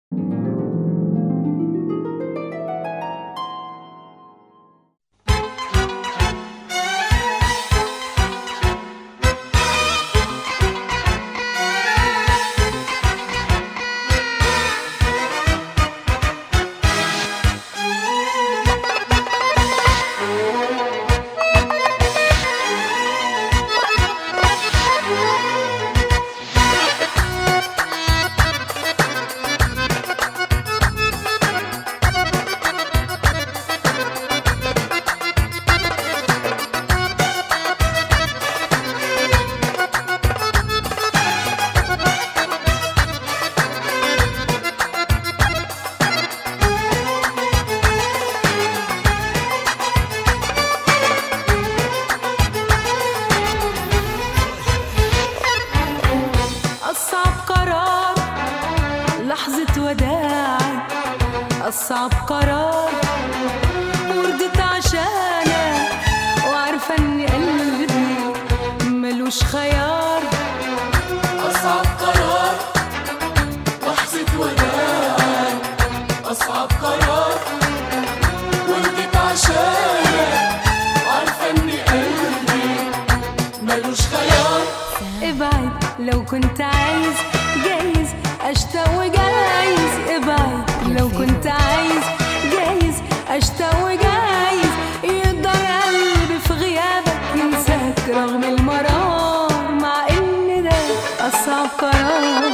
وداعك أصعب قرار وردت عشانك وعارفة إن قلبي ملوش خيار أصعب قرار لحظة وداع أصعب قرار وردت عشانك عارفة إن قلبي ملوش خيار ابعد لو كنت عايز جايز اشتاق وجايز ابعد لو كنت عايز جايز اشتاق وجايز يقدر قلبي في غيابك ينساك رغم المرار مع ان ده اصعب قرار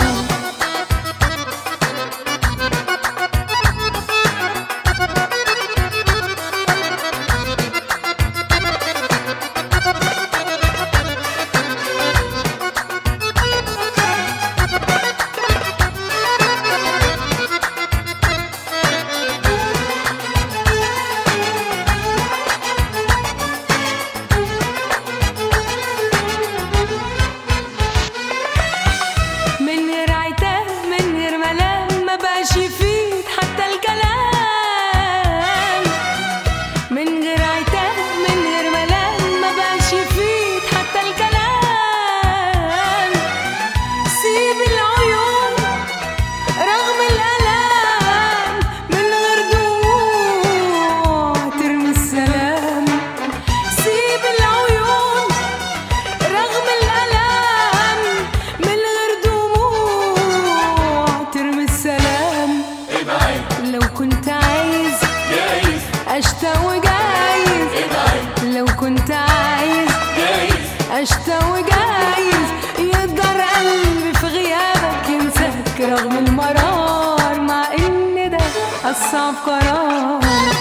من غير عتاب من غير ملام ما بقاش يفيد حتى الكلام من غير عتاب من غير ملام ما بقاش يفيد حتى الكلام سيب العيون رغم الألام من غير دموع ترمي السلام سيب العيون رغم الألم من غير دموع ترمي السلام ابعد لو كنت عايز جايز أشتاق وجايز ابعد لو كنت عايز جايز أشتاق وجايز يقدر قلبي في غيابك ينساك رغم المرار مع إن ده أصعب قرار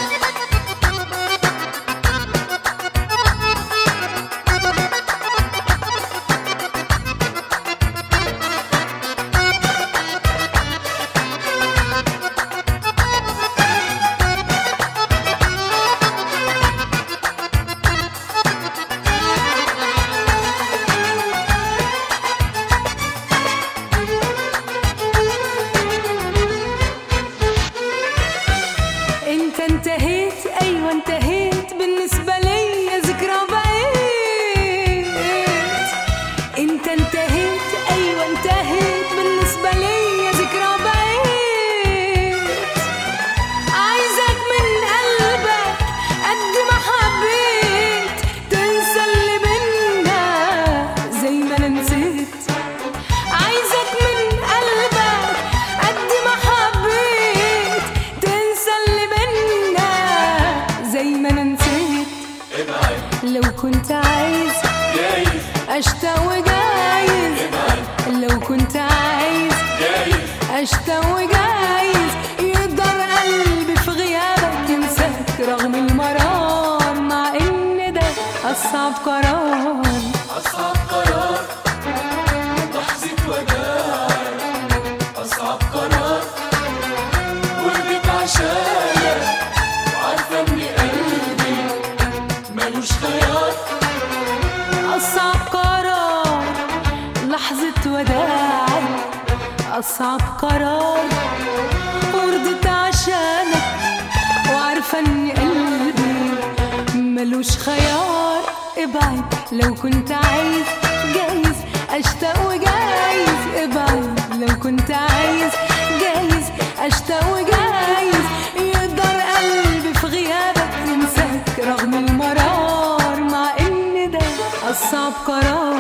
انت انتهيت ايوه انتهيت بالنسبة ليا ذكرى بقيت انت انتهيت ايوه انتهيت بالنسبة ليا ذكرى بقيت عايزك من قلبك قد ما حبيت تنسى اللي بينا زي ما انا نسيت عايزك من قلبك قد ما حبيت تنسى اللي بينا زي ما انا نسيت ابعد لو كنت عايز جايز اشتاق وجايز ابعد لو كنت عايز جايز اشتاق وجايز يقدر قلبي في غيابك ينساك رغم المرار مع ان ده اصعب قرار أصعب قرار لحظة وداع أصعب قرار وردت عشانك وعارفة إن قلبي ملوش خيار أصعب قرار لحظة وداعك أصعب قرار وردت عشانك وعارفة إن قلبي ملوش خيار ابعد لو كنت عايز جايز أشتاق وجايز ابعد لو كنت عايز جايز اشتاق وجايز يقدر قلبي في غيابك ينساك رغم المرار مع ان ده اصعب قرار